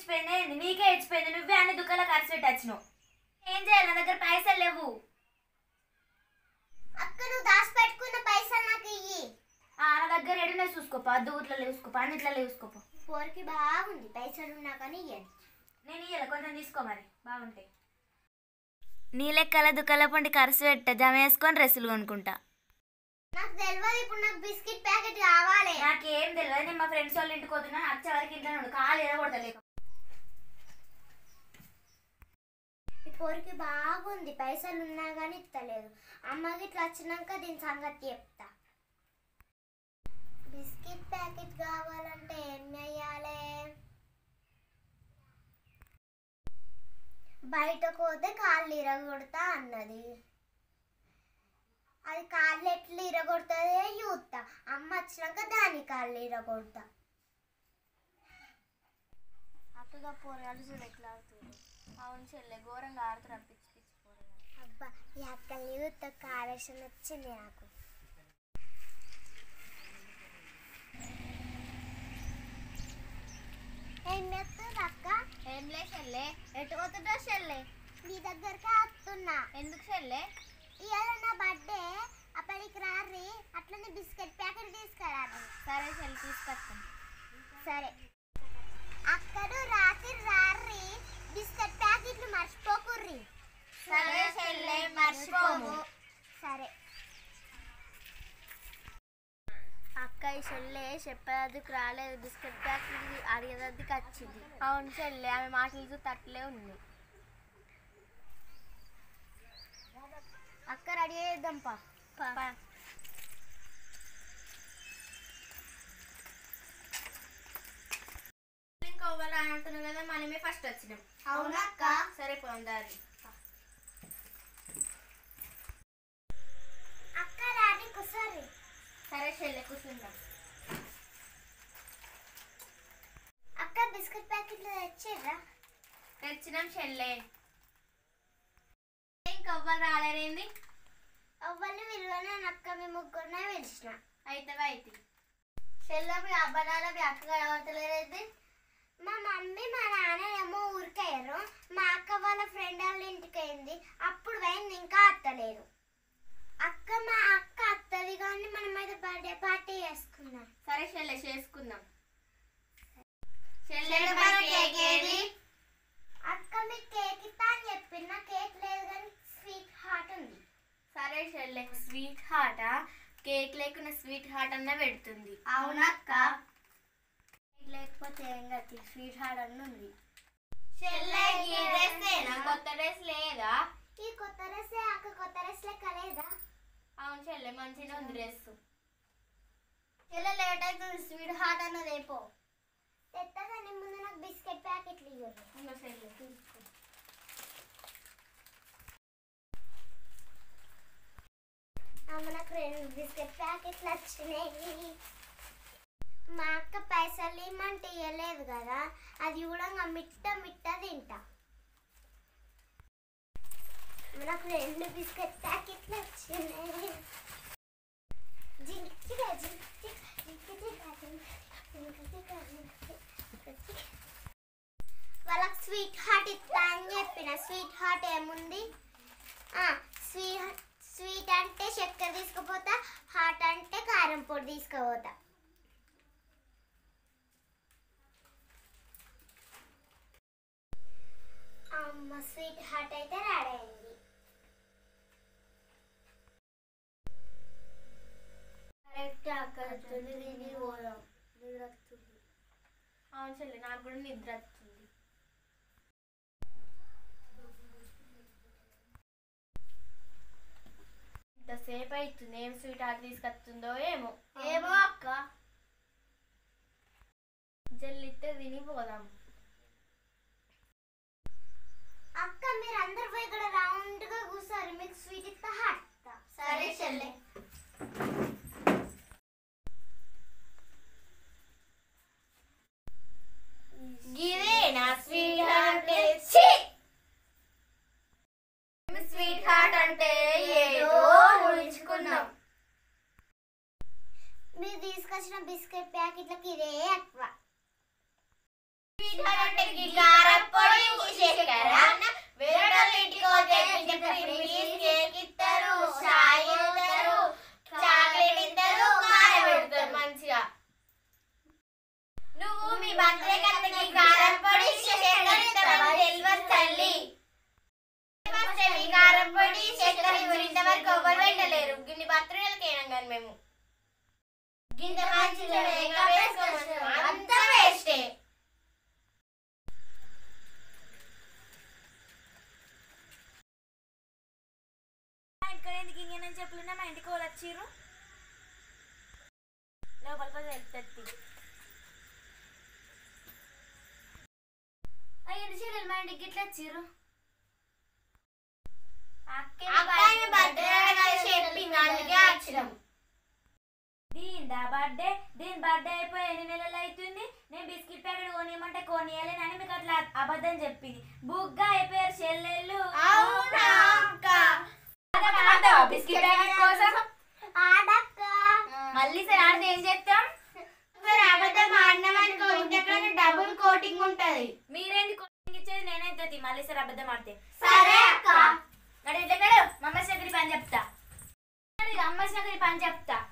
ఇచ్చిపోయింది ఏంది? నీకే ఇచ్చిపోయింది నువ్వే అన్ని దుకాణాల ఖర్చు పెట్టి వచ్చినావు ఏం చేయాలి నా దగ్గర పైసలు లేవు అక్క నువ్వు దాచి పెట్టుకున్న పైసలు నాకు ఇయ్యి ఆ, నా దగ్గర ఎడునే చూసుకోపో అద్దుగుట్లో చూసుకోపో అన్నిట్లో చూసుకోపో పోరికి బాగుంది పైసలు ఉన్నా కానీ ఇయ్యండి నేను ఇయ్యాలి కొంచెం తీసుకో మరి బాగుంటాయి నీ లెక్కల దుకాణాల పండి ఖర్చు పెట్ట జమ వేసుకొని డ్రెస్సులు కొనుక్కుంటా నాకు తెలియదు ఇప్పుడు నాకు బిస్కెట్ ప్యాకెట్ కావాలి నాకేం తెలియదు నేను మా ఫ్రెండ్స్ వాళ్ళ ఇంటికి పోతున్నా వచ్చే వరకు ఇంట్లో ఉండు కాలు ఎరగొడతా లేక ఈ పోరికి బాగుంది పైసలు ఉన్నా కానీ ఇస్తలేదు అమ్మకి ఇట్లా వచ్చినాక దీని సంగతి చెప్తా బిస్కెట్ ప్యాకెట్ కావాలంటే ఏం వేయాలి బయటకు పోతే కాళ్ళు ఇరగొడతా అన్నది అది కాళ్ళు ఎట్లా ఇరగొడుతుందో చూస్తా అమ్మ వచ్చినాక దాని కాళ్ళు ఇరగొడతా అక్కగా పోరాలు చూడు ఎట్లా ఆడుతుంది అవును చెల్లె ఘోరంగా ఆడుతున్నారు పిచ్చి పిచ్చి పోరాలు అబ్బా ఈ అక్కల్ని చూస్తే కావేశం వచ్చింది నాకు ఏం చేస్తుంది అక్క ఏం లే చెల్లె ఎటు పోతుందో చెల్లె నీ దగ్గరకే వస్తున్నా ఎందుకు చెల్లె ఇవాళ నా బర్త్డే అప్పటికి రారి అట్లనే బిస్కెట్ ప్యాకెట్ తీసుకురారు సరే చెల్లి తీసుకొస్తాం సరే అక్కడు రాత్రి రారి బిస్కెట్ ప్యాకెట్లు మర్చిపోకుర్రి సరే చెల్లె మర్చిపోము సరే అక్క ఈ చెల్లె చెప్పేందుకు రాలేదు బిస్కెట్ ప్యాకెట్ అడిగేందుకు వచ్చింది అవును చెల్లె ఆమె మాటలు చూస్తే అట్లే ఉంది అక్క రెడీ చేద్దాం పా పా. ఇంకా ఎవరు అంటున్నాం కదా మనమే ఫస్ట్ వచ్చినాం అవునక్క సరే పోదాం దారి అక్క రాని కుసరి సరే చెల్లె కూర్చుందాం అక్క బిస్కెట్ ప్యాకెట్లు తెచ్చిర్రా తెచ్చినాం చెల్లె ఇంకా ఎవ్వరు రాలేరేంది అవ్వని విలువనే అక్క మీ ముగ్గురునే పిలిచిన అయితే అయితే చెల్ల మీ అబ్బాయిల మీ అక్క కనబడతలేరైతే మా మమ్మీ మా నాన్న ఏమో ఊరికయ్యారు మా అక్క వాళ్ళ ఫ్రెండ్ వాళ్ళ ఇంటికి అయింది అప్పుడు పోయింది ఇంకా అత్తలేరు అక్క మా అక్క అత్తది కానీ మనం అయితే బర్త్డే పార్టీ చేసుకున్నాం సరే చెల్లె చేసుకుందాం చెల్లె మరి కేక్ ఏది? అక్క మీకు కేక్ ఇస్తా అని చెప్పిన కేక్ లేదు కానీ స్వీట్ హార్ట్ ఉంది సరే చెల్లె స్వీట్ హార్ట్ కేక్ లేకుండా స్వీట్ హార్ట్ అన్న పెడుతుంది అవునక్క లేకపోతే ఏం కాదు స్వీట్ హార్ట్ అన్న ఉంది చెల్లె ఈ డ్రెస్ ఏనా? కొత్త డ్రెస్ లేదా ఈ కొత్త డ్రెస్ అక్క కొత్త డ్రెస్ లెక్క లేదా అవును చెల్లె మంచిగా ఉంది డ్రెస్ చెల్లె లేట్ అవుతుంది స్వీట్ హార్ట్ అన్నది ఏపో తెత్తదని ముందు నాకు బిస్కెట్ ప్యాకెట్లు ఇవ్వరు ఇంకో చెల్లె తీసుకో అమ్మ నాకు రెండు బిస్కెట్ ప్యాకెట్లు వచ్చినాయి మా అక్క పైసలు ఇమ్మంటే ఇవ్వలేదు కదా అది కూడా ఇంకా మిట్ట మిట్ట తింటా నాకు రెండు బిస్కెట్ ప్యాకెట్లు వచ్చినాయి జింకిగా జింకి జింకిగా జింకిగా జింకిగా వాళ్ళకి స్వీట్ హార్ట్ ఇస్తా అని చెప్పిన స్వీట్ హార్ట్ ఏముంది స్వీట్ స్వీట్ అంటే చక్కెర తీసుకుపోతా హాట్ అంటే కారం పొడి తీసుకుపోతా అమ్మ స్వీట్ హాట్ అయితే రెడీ అయింది కరెక్ట్ అక్కడ తిని పోదాం అవును చెల్లె నాకు కూడా నిద్ర వస్తుంది ఇంతసేపు అవుతుంది ఏం స్వీట్ హార్ట్ తీసుకొస్తుందో ఏమో ఏమో అక్క జల్లిస్తే తిని పోదాం అక్క మీరు అందరు పోయి ఇక్కడ రౌండ్ గా కూర్చోరు మీకు స్వీట్ ఇస్తా హాట్ ఇస్తా సరే చెల్లె గిదేనా స్వీట్ హార్ట్ స్వీట్ హార్ట్ అంటే ఏదో ఊహించుకున్నాం మీరు తీసుకొచ్చిన బిస్కెట్ ప్యాకెట్లకి ఇదే ఎక్కువ స్వీట్ ఇంటికి కారప్పొడి చక్కెర వేరేటోళ్ళ ఇంటికి పోతే క్రీమ్ కేక్ ఇస్తారు చాయ్ ఇస్తారు చాక్లెట్ ఇస్తారు కారం పెడతారు మంచిగా నువ్వు మీ బర్త్డే కత్తకి కారప్పొడి చక్కెర ఇస్తావని తెలియదు తల్లి ఫస్ట్ మీ కారప్పొడి చక్కెర ఇంత వరకు ఎవరు పెట్టలేరు గిన్ని బర్త్డేలకి అయినాం కానీ మేము గింత మంచిగా మేకప్ వేసుకోవచ్చు అంతా వేస్టే ఇక్కడ ఎందుకు ఇంకేనని చెప్పులున్నా మా ఇంటికి వాళ్ళు వచ్చిర్రు లోపలికి వెళ్తుంది అయ్యింది చెల్లెలు మా ఇంటికి ఇట్లా వచ్చిర్రు అక్కాయి బర్త్డే చెప్పింది అందుకే వచ్చినాం దీని దా బర్త్డే దీని బర్త్డే అయిపోయి ఎన్ని నెలలు అవుతుంది నేను బిస్కెట్ ప్యాకెట్ కొనియమంటే కొనియలేనని మీకు అట్లా అబద్ధం చెప్పింది బుగ్గా అయిపోయారు చెల్లెళ్ళు అవునా అక్క ఆడతావా బిస్కెట్ ప్యాకెట్ కోసం ఆడక్క మళ్ళీ సరే ఆడితే ఏం చేస్తాం మరి అబద్ధం ఆడినామనుకో ఇంతకన్నా డబుల్ కోటింగ్ ఉంటది మీరేంది కోచింగ్ ఇచ్చేది నేనైతే మళ్ళీ సరే అబద్ధం ఆడితే సరే అక్క నడు ఇట్లా నడు మమ్మ దగ్గర పని చెప్తా నడు, అమ్మ దగ్గర పని చెప్తా